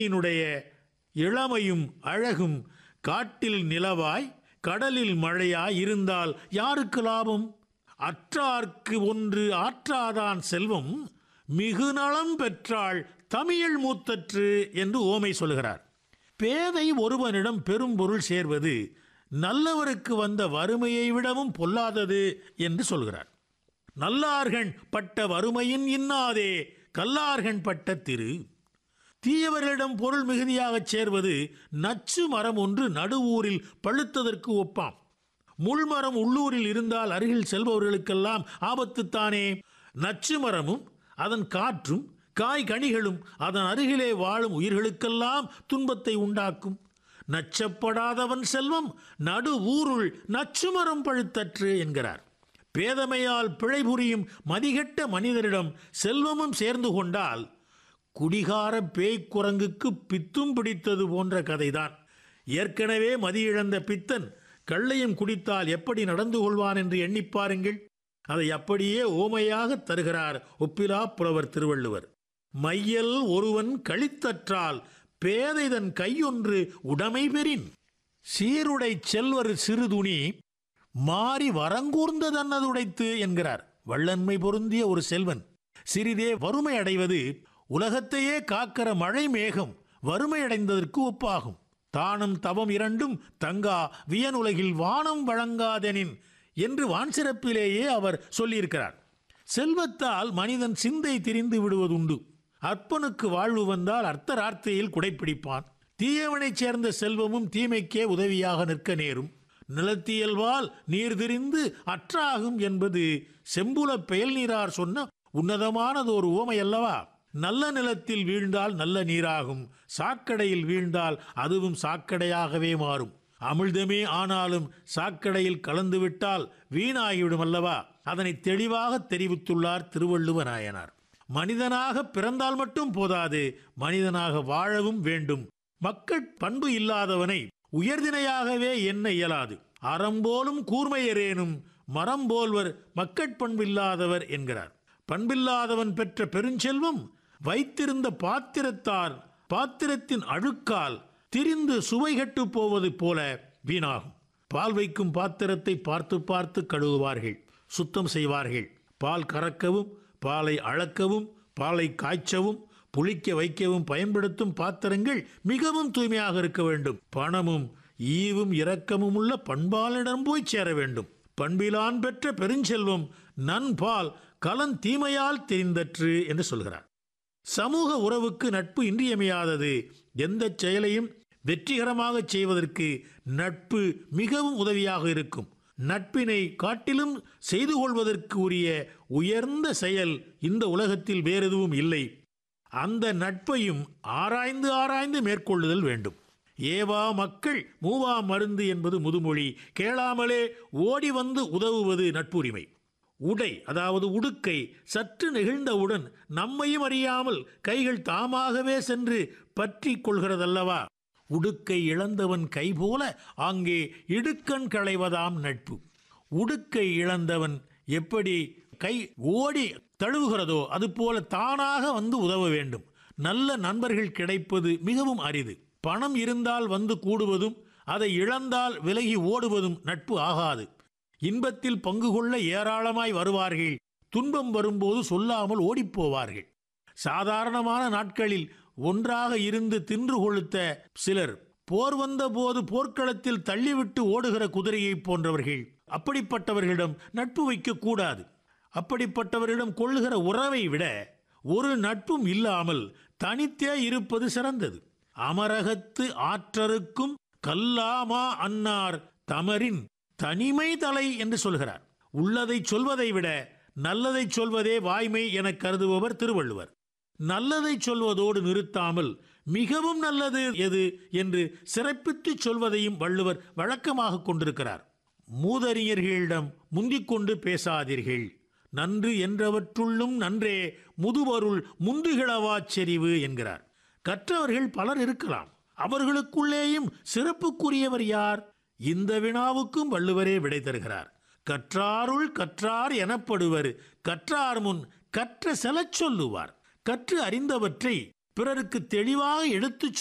னுடைய இளமையும் அழகும் காட்டில் நிலவாய் கடலில் மழையாய் இருந்தால் யாருக்கு லாபம் அற்றார்க்கு ஒன்று ஆற்றாதான் செல்வம் மிகு நலம் பெற்றாள் தமிழ் மூத்தற்று என்று ஓமை சொல்கிறார் பேதை ஒருவனிடம் பெரும் பொருள் சேர்வது நல்லவருக்கு வந்த வறுமையை விடவும் பொல்லாதது என்று சொல்கிறார் நல்லார்கண் பட்ட வறுமையின் இன்னாதே கல்லார்கண் பட்ட திரு தீயவர்களிடம் பொருள் மிகுதியாகச் சேர்வது நச்சு மரம் ஒன்று நடுவூரில் பழுத்ததற்கு ஒப்பாம் முள்மரம் உள்ளூரில் இருந்தால் அருகில் செல்பவர்களுக்கெல்லாம் ஆபத்துத்தானே நச்சு மரமும் அதன் காற்றும் காய் கனிகளும் அதன் அருகிலே வாழும் உயிர்களுக்கெல்லாம் துன்பத்தை உண்டாக்கும் நச்சப்படாதவன் செல்வம் நடு ஊருள் நச்சுமரம் பழுத்தற்று என்கிறார் பேதமையால் பிழை புரியும் மதிகெட்ட மனிதரிடம் செல்வமும் சேர்ந்து கொண்டால் குடிகார பேய்க் குரங்குக்கு பித்தும் பிடித்தது போன்ற கதைதான் ஏற்கனவே மதியிழந்த பித்தன் கள்ளையும் குடித்தால் எப்படி நடந்து கொள்வான் என்று எண்ணிப் பாருங்கள் அதை அப்படியே ஓமையாக தருகிறார் ஒப்பிலா புலவர் திருவள்ளுவர் மையல் ஒருவன் கழித்தற்றால் பேதைதன் கையொன்று உடைமை பெறின் சீருடை செல்வர் சிறுதுணி மாறி வரங்கூர்ந்த தன்னதுடைத்து என்கிறார் வள்ளன்மை பொருந்திய ஒரு செல்வன் சிறிதே வறுமை அடைவது உலகத்தையே காக்கிற மழை மேகம் வறுமையடைந்ததற்கு ஒப்பாகும் தானும் தவம் இரண்டும் தங்கா வியனுலகில் வானம் வழங்காதெனின் என்று வான் சிறப்பிலேயே அவர் சொல்லியிருக்கிறார் செல்வத்தால் மனிதன் சிந்தை திரிந்து விடுவதுண்டு அற்பனுக்கு வாழ்வு வந்தால் அர்த்தரார்த்தையில் குடைப்பிடிப்பான் தீயவனைச் சேர்ந்த செல்வமும் தீமைக்கே உதவியாக நிற்க நேரும் நிலத்தியல்வால் நீர் திரிந்து அற்றாகும் என்பது செம்புல பெயல் நீரார் சொன்ன உன்னதமானதொரு உவமை அல்லவா நல்ல நிலத்தில் வீழ்ந்தால் நல்ல நீராகும் சாக்கடையில் வீழ்ந்தால் அதுவும் சாக்கடையாகவே மாறும் அமிழ்தமே ஆனாலும் சாக்கடையில் கலந்துவிட்டால் வீணாகிவிடும் அல்லவா அதனை தெளிவாக தெரிவித்துள்ளார் திருவள்ளுவ நாயனார் மனிதனாக பிறந்தால் மட்டும் போதாது மனிதனாக வாழவும் வேண்டும் மக்கள் பண்பு இல்லாதவனை உயர்தினையாகவே எண்ண இயலாது அறம்போலும் கூர்மையரேனும் மரம் போல்வர் மக்கட்பண்பில்லாதவர் என்கிறார் பண்பில்லாதவன் பெற்ற பெருஞ்செல்வம் வைத்திருந்த பாத்திரத்தார் பாத்திரத்தின் அழுக்கால் திரிந்து சுவை கெட்டுப் போவது போல வீணாகும் பால் வைக்கும் பாத்திரத்தை பார்த்து பார்த்து கழுவுவார்கள் சுத்தம் செய்வார்கள் பால் கறக்கவும் பாலை அளக்கவும் பாலை காய்ச்சவும் புளிக்க வைக்கவும் பயன்படுத்தும் பாத்திரங்கள் மிகவும் தூய்மையாக இருக்க வேண்டும் பணமும் ஈவும் இரக்கமும் உள்ள பண்பாளிடம் போய் சேர வேண்டும் பண்பிலான் பெற்ற பெருஞ்செல்வம் நன்பால் கலன் தீமையால் தெரிந்தற்று என்று சொல்கிறார் சமூக உறவுக்கு நட்பு இன்றியமையாதது எந்த செயலையும் வெற்றிகரமாக செய்வதற்கு நட்பு மிகவும் உதவியாக இருக்கும் நட்பினை காட்டிலும் செய்து கொள்வதற்கு உரிய உயர்ந்த செயல் இந்த உலகத்தில் வேறெதுவும் இல்லை அந்த நட்பையும் ஆராய்ந்து ஆராய்ந்து மேற்கொள்ளுதல் வேண்டும் ஏவா மக்கள் மூவா மருந்து என்பது முதுமொழி கேளாமலே ஓடி வந்து உதவுவது நட்புரிமை உடை அதாவது உடுக்கை சற்று நெகிழ்ந்தவுடன் நம்மையும் அறியாமல் கைகள் தாமாகவே சென்று பற்றி கொள்கிறதல்லவா உடுக்கை இழந்தவன் கை போல ஆங்கே இடுக்கண் களைவதாம் நட்பு உடுக்கை இழந்தவன் எப்படி கை ஓடி தழுவுகிறதோ அதுபோல தானாக வந்து உதவ வேண்டும் நல்ல நண்பர்கள் கிடைப்பது மிகவும் அரிது பணம் இருந்தால் வந்து கூடுவதும் அதை இழந்தால் விலகி ஓடுவதும் நட்பு ஆகாது இன்பத்தில் பங்கு கொள்ள ஏராளமாய் வருவார்கள் துன்பம் வரும்போது சொல்லாமல் ஓடிப்போவார்கள் சாதாரணமான நாட்களில் ஒன்றாக இருந்து தின்று கொளுத்த சிலர் போர் வந்த போது போர்க்களத்தில் தள்ளிவிட்டு ஓடுகிற குதிரையைப் போன்றவர்கள் அப்படிப்பட்டவர்களிடம் நட்பு வைக்கக்கூடாது அப்படிப்பட்டவரிடம் கொள்ளுகிற உறவை விட ஒரு நட்பும் இல்லாமல் தனித்தே இருப்பது சிறந்தது அமரகத்து ஆற்றருக்கும் கல்லாமா அன்னார் தமரின் தனிமை தலை என்று சொல்கிறார் உள்ளதை சொல்வதை விட நல்லதை சொல்வதே வாய்மை என கருதுபவர் திருவள்ளுவர் நல்லதை சொல்வதோடு நிறுத்தாமல் மிகவும் நல்லது எது என்று சிறப்பித்து சொல்வதையும் வள்ளுவர் வழக்கமாக கொண்டிருக்கிறார் மூதறிஞர்களிடம் முந்திக் கொண்டு பேசாதீர்கள் நன்று என்றவற்றுள்ளும் நன்றே முதுவருள் முந்துகிழவாச் செறிவு என்கிறார் கற்றவர்கள் பலர் இருக்கலாம் அவர்களுக்குள்ளேயும் சிறப்புக்குரியவர் யார் இந்த வினாவுக்கும் வள்ளுவரே விடை தருகிறார் கற்றாருள் கற்றார் எனப்படுவர் கற்றார் முன் கற்ற செலச் சொல்லுவார் கற்று அறிந்தவற்றை பிறருக்கு தெளிவாக எடுத்துச்